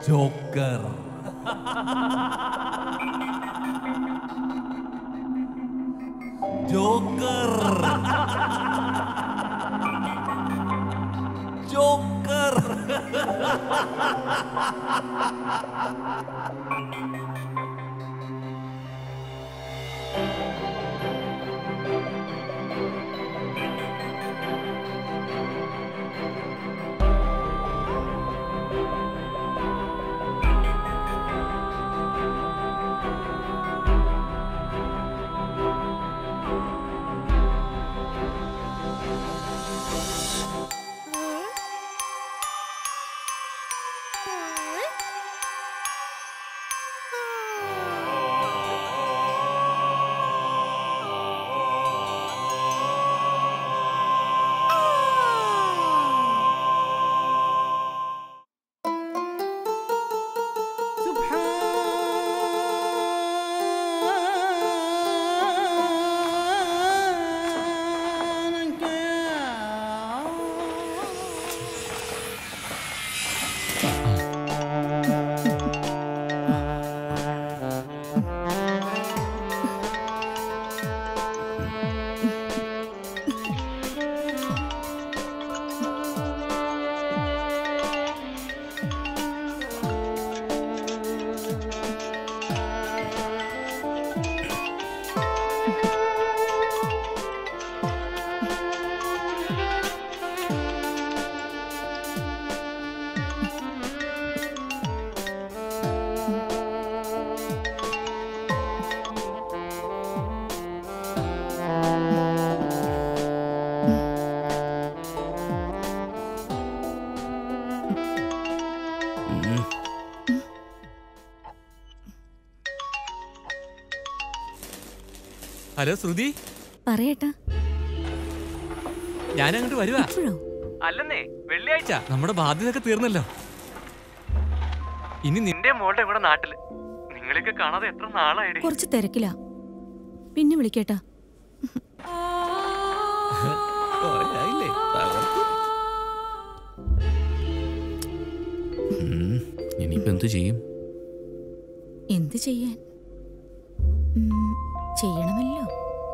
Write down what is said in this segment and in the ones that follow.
Joker joker joker hello Shruthi പറയട്ടാ ഞാൻ അങ്ങോട്ട് വരുവാ ഇപ്പോഴോ അല്ലെന്നേ വെള്ളിയാഴ്ച നമ്മുടെ ബാധ്യതയൊക്കെ തീർന്നല്ലോ ഇനി നിന്റെ മോളുടെ കൂടെ നാട്ടില് നിങ്ങളെയൊക്കെ കാണാതെ എത്ര നാളായി കുറച്ച് തിരക്കിലാ പിന്നെ വിളിക്കേട്ടാ ഇനിയിപ്പോ എന്തു ചെയ്യും എന്ത് ചെയ്യാൻ ഉം, ചെയ്യണമല്ലോ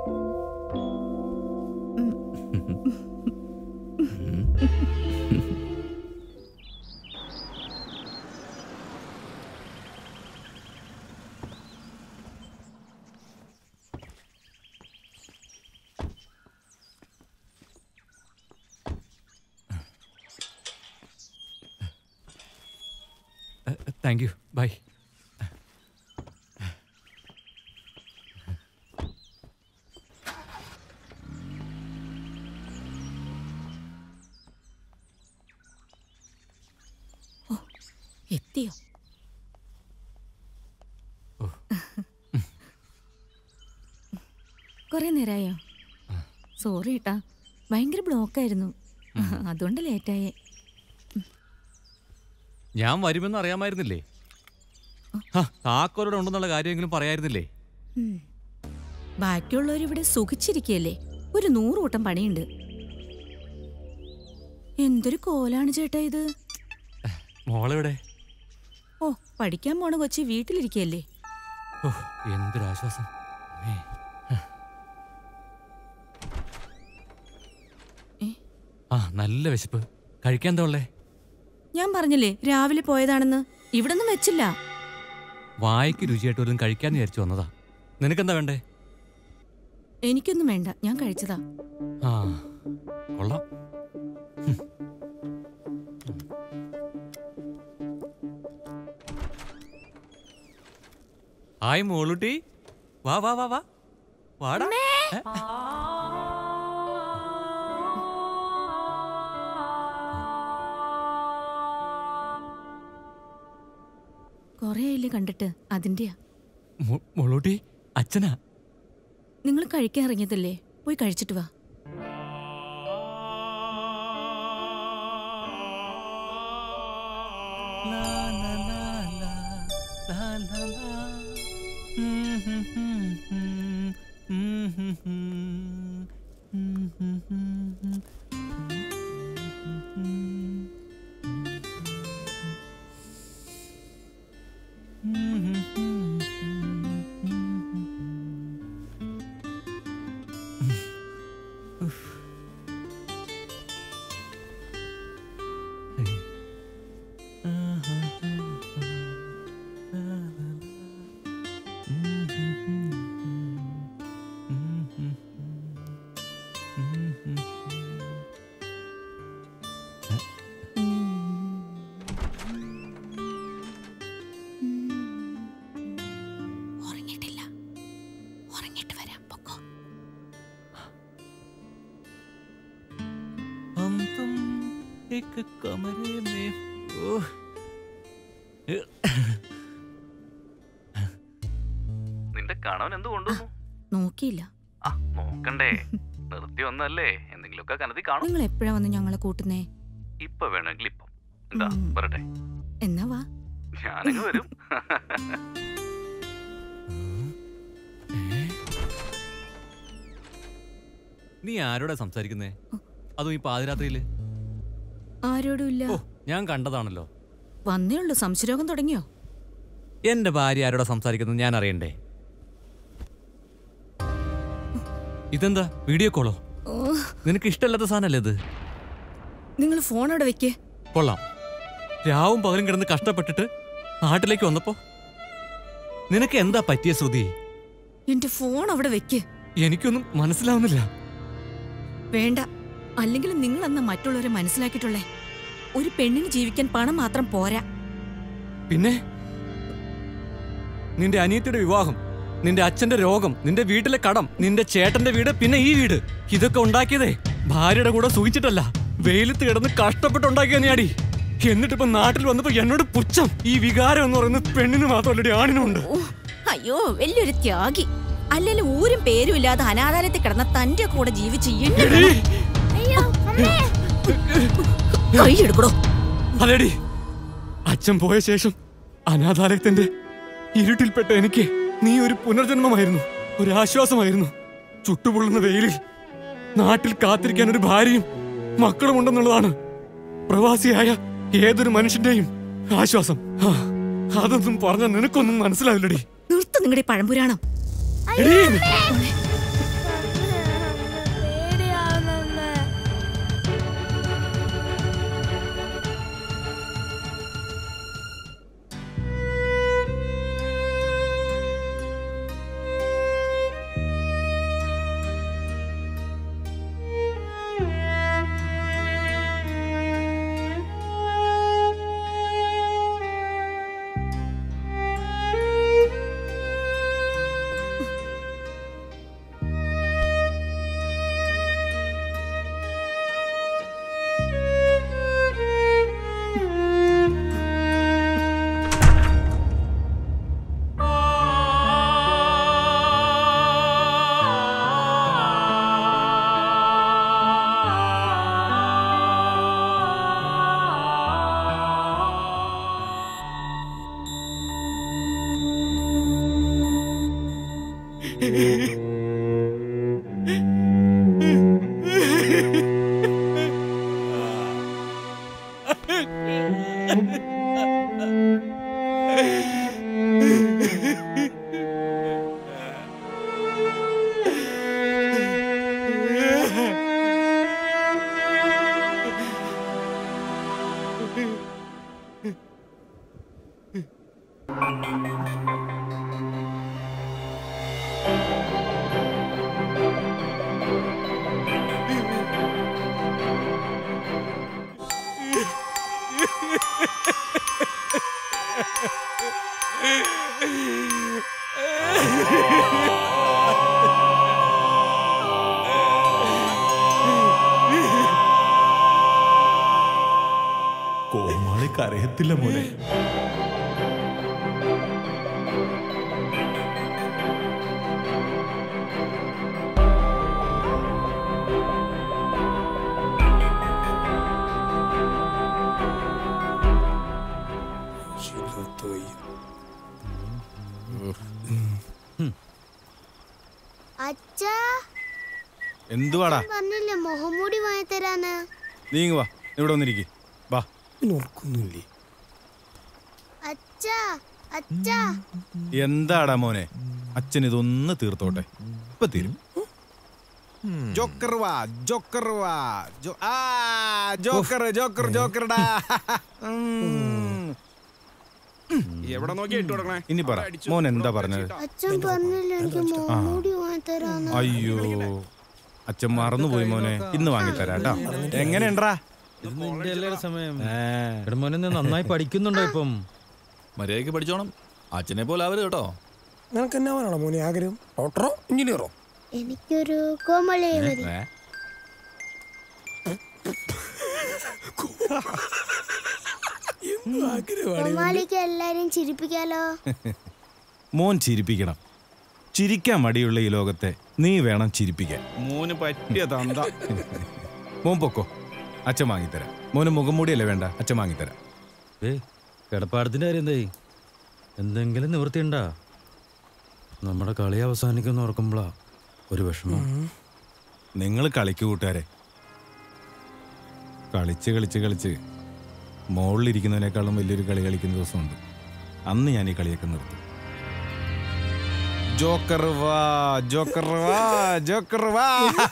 താങ്ക് യു ബൈ എത്തിയോ കൊറേ നേരായോ സോറി ഏട്ടാ ഭയങ്കര ബ്ലോക്കായിരുന്നു അതുകൊണ്ട് ലേറ്റായേ ഞാൻ വരുമെന്ന് അറിയാമായിരുന്നില്ലേ ഹ, താക്കോലോടെ ഉണ്ടെന്നുള്ള കാര്യമെങ്കിലും പറയായിരുന്നില്ലേ ഉം. ബാക്കിയുള്ളവരിവിടെ സുഖിച്ചിരിക്കുകയല്ലേ ഒരു നൂറ് കൂട്ടം പണിയുണ്ട് എന്തൊരു കോലാണ് ചേട്ടാ ഇത് മോളെവിടെ ഓ പഠിക്കാൻ പോണ കൊച്ചി വീട്ടിലിരിക്കുകയല്ലേ ഓ എന്തൊരാശ്വാസം ഏ, ഏ? ആ നല്ല വിശപ്പ് കഴിക്കാൻ എന്താ ഉള്ളേ ഞാൻ പറഞ്ഞില്ലേ രാവിലെ പോയതാണെന്ന് ഇവിടെ ഒന്നും വെച്ചില്ല വായിക്ക് രുചിയായിട്ട് വല്ലതും കഴിക്കാന്ന് വിചാരിച്ചു വന്നതാ നിനക്കെന്താ വേണ്ടേ എനിക്കൊന്നും വേണ്ട ഞാൻ കഴിച്ചതാ ആ കൊള്ളാം ഹും. ഹായ് മോളുട്ടി വാ വാ വാ വാ വാടാ ഏ? കൊറേ ആയില്ലേ കണ്ടിട്ട് അതിന്റെയാ മോ- മോളൂട്ടി അച്ഛനാ നിങ്ങൾ കഴിക്കാൻ ഇറങ്ങിയതല്ലേ പോയി കഴിച്ചിട്ട് വാ एक कमरे में ओह. നിന്റെ കണവൻ എന്ത് കൊണ്ടുവന്നു നോക്കിയില്ല ആ നോക്കണ്ടേ നിർത്തി ഒന്നല്ലേ എന്തെങ്കിലുമൊക്കെ കനത്തി കാണും നിങ്ങൾ എപ്പോഴാ വന്ന് ഞങ്ങളെ കൂട്ടുന്നേ ഇപ്പൊ വേണമെങ്കിൽ ഇപ്പം എന്താ ഉം. പറട്ടെ എന്നാ വാ ഞാനങ്ങ് വരും നീ ആരോടാ സംസാരിക്കുന്നേ അതും ഈ പാതിരാത്രിയില് ആരോടും ഇല്ല ഓ ഞാൻ കണ്ടതാണല്ലോ വന്നേ ഉള്ളൂ സംശയരോഗം തുടങ്ങിയോ എന്റെ ഭാര്യ ആരോടാ സംസാരിക്കുന്നത് ഞാൻ അറിയണ്ടേ ഇതെന്താ വീഡിയോ കോളോ ഓ നിനക്ക് ഇഷ്ടമല്ലാത്ത സാധനല്ലേ ഇത് നിങ്ങൾ ഫോൺ അവിടെ വെക്കേ കൊള്ളാം രാവും പകലും കിടന്ന് കഷ്ടപ്പെട്ടിട്ട് നാട്ടിലേക്ക് വന്നപ്പോ നിനക്ക് എന്താ പറ്റിയ ശ്രുതി എന്റെ ഫോൺ അവിടെ വെക്ക് എനിക്കൊന്നും മനസ്സിലാവുന്നില്ല വേണ്ട അല്ലെങ്കിൽ നിങ്ങൾ അന്ന് മറ്റുള്ളവരെ മനസ്സിലാക്കിയിട്ടുള്ളേ ഒരു പെണ്ണിന് ജീവിക്കാൻ പണം മാത്രം പോരാ പിന്നെ നിന്റെ അനിയത്തിയുടെ വിവാഹം നിന്റെ അച്ഛന്റെ രോഗം നിന്റെ വീട്ടിലെ കടം നിന്റെ ചേട്ടന്റെ വീട് പിന്നെ ഈ വീട് ഇതൊക്കെ ഉണ്ടാക്കിയതേ ഭാര്യയുടെ കൂടെ സൂചിച്ചിട്ടല്ല വെയിലത്ത് കിടന്ന് കഷ്ടപ്പെട്ടുണ്ടാക്കിയ നീയാടി എന്നിട്ടിപ്പോ നാട്ടിൽ വന്നപ്പോ എന്നോട് പുച്ഛം ഈ വികാരം എന്ന് പറയുന്നത് പെണ്ണിന് മാത്രമല്ലടി ആണിനുണ്ട് ഓ അയ്യോ വലിയൊരു ത്യാഗി അല്ലെങ്കിൽ ഊരും പേരും ഇല്ലാതെ അനാഥാലയത്തിൽ കിടന്ന തന്റെ കൂടെ ജീവിച്ച് എന്നെ എടീ, കൈയെടുക്കടോ അതെടി അച്ഛൻ പോയ ശേഷം അനാഥാലയത്തിന്റെ ഇരുട്ടിൽപ്പെട്ട എനിക്ക് നീ ഒരു പുനർജന്മമായിരുന്നു ഒരു ആശ്വാസമായിരുന്നു ചുട്ടുപൊള്ളുന്ന വെയിലിൽ നാട്ടിൽ കാത്തിരിക്കാൻ ഒരു ഭാര്യയും മക്കളും ഉണ്ടെന്നുള്ളതാണ് പ്രവാസിയായ ഏതൊരു മനുഷ്യന്റെയും ആശ്വാസം ആ, അതൊന്നും പറഞ്ഞ നിനക്കൊന്നും മനസ്സിലാവില്ലടി നിർത്ത് നിങ്ങളുടെ പഴംപുരാണം എടീ, കോമാളി കരയത്തില്ല മോനെ അച്ഛാ എന്തുവാടാ പറഞ്ഞില്ലേ മുഖംമൂടി വാങ്ങി തരാന്ന് നീങ്ങ് വാ ഇവിടെ വന്നിരിക്കെ വാ ഓർക്കുന്നില്ലേ അച്ഛാ അച്ഛാ എന്താടാ മോനെ അച്ഛൻ ഇതൊന്ന് തീർത്തോട്ടെ ഇപ്പൊ തീരും ജോക്കർ വാ ജോക്കർ വാ ജോ- ആ, ജോക്കർ ജോക്കർ ജോക്കർടാ ഉം. എവിടെ നോക്കി ഇട്ട് കൊടുക്കണേ ഇനി പറ മോൻ എന്താ പറഞ്ഞത് അച്ഛൻ പറഞ്ഞില്ലേ എനിക്ക് മുഖംമൂടി വാങ്ങി തരാന്ന് അയ്യോ അച്ഛൻ മറന്നുപോയി മോനെ ഇന്ന് വാങ്ങിത്തരാം കേട്ടോ എങ്ങനെയുണ്ടാ സമയം മോനെ നന്നായി പഠിക്കുന്നുണ്ടോ ഇപ്പം മര്യാദയ്ക്ക് പഠിച്ചോണം അച്ഛനെ പോലെ ആവരുത് കേട്ടോ നിനക്ക് എന്നാ പറയണം മോനെ ആഗ്രഹം ഡോക്ടറോ എഞ്ചിനീയറോ എനിക്കൊരു കോമളി മതി എന്ത് ആഗ്രഹമാണ് കോമാളിക്ക് എല്ലാരും ചിരിപ്പിക്കാലോ മോൻ ചിരിപ്പിക്കണം ചിരിക്കാൻ മടിയുള്ള ഈ ലോകത്തെ നീ വേണം ചിരിപ്പിക്കാൻ മോന് പറ്റിയ തന്ത മോൻ പൊക്കോ അച്ഛൻ വാങ്ങിത്തരാം മോന് മുഖംമൂടിയല്ലേ വേണ്ട അച്ഛൻ വാങ്ങിത്തരാം ഏയ് കിടപ്പാടത്തിന്റെ കാര്യം എന്തായി എന്തെങ്കിലും നിവൃത്തിയുണ്ടാ നമ്മുടെ കളി അവസാനിക്കുന്ന ഓർക്കുമ്പോളാ ഒരു വിഷമം നിങ്ങൾ കളിക്കു കൂട്ടുകാരെ കളിച്ച് കളിച്ച് കളിച്ച് മുകളിലിരിക്കുന്നതിനേക്കാളും വലിയൊരു കളി കളിക്കുന്ന ദിവസമുണ്ട് അന്ന് ഞാൻ ഈ കളിയൊക്കെ നിർത്തും ജോക്കർ വാ ജോക്കർ വാ ജോക്കർ വാ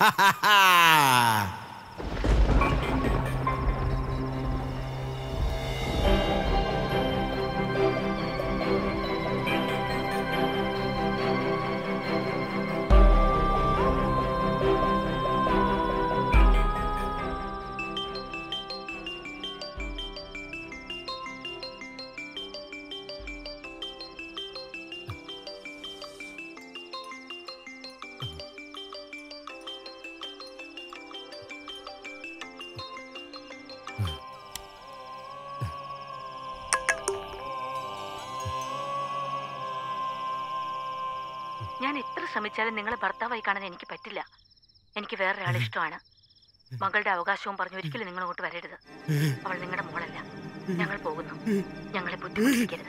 ഞാൻ എത്ര ശ്രമിച്ചാലും നിങ്ങളെ ഭർത്താവായി കാണാൻ എനിക്ക് പറ്റില്ല എനിക്ക് വേറൊരാളെ ഇഷ്ടമാണ് മകളുടെ അവകാശവും പറഞ്ഞു ഒരിക്കലും നിങ്ങൾ അങ്ങോട്ട് വരരുത് അവൾ നിങ്ങളുടെ മോളല്ല ഞങ്ങൾ പോകുന്നു ഞങ്ങളെ ബുദ്ധിമുട്ടിക്കരുത്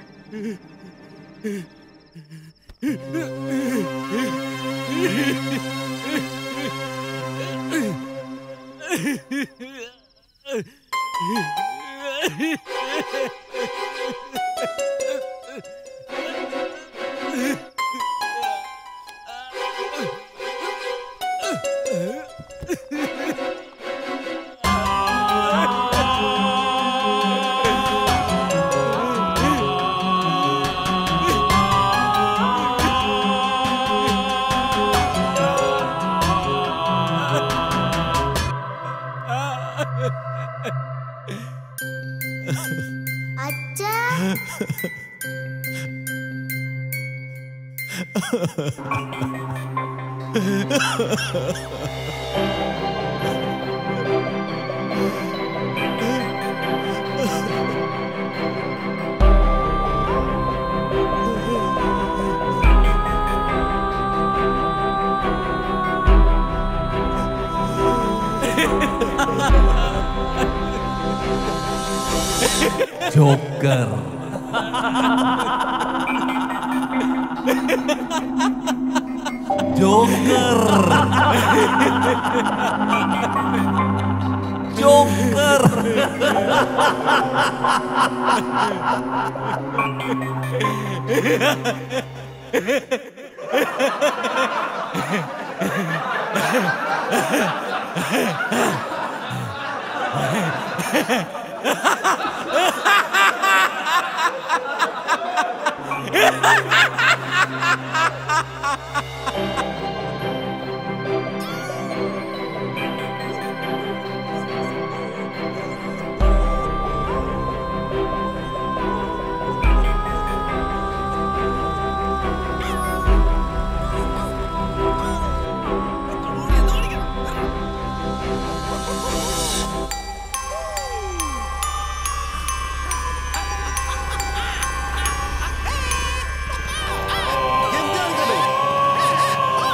അച്ഛാ ജോക്കർ ജോക്കർ ജോക്കർ എന്താണ്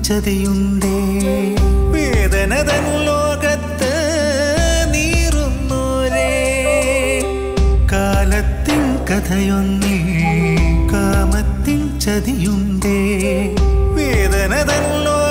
ചതിയുണ്ടേ വേദന തൻ ലോകത്ത് നീറുന്നോരേ കാലത്തിൻ കഥയൊന്നിൽ കാമത്തിൻ ചതിയുണ്ടേ വേദന തൻ ലോകത്ത്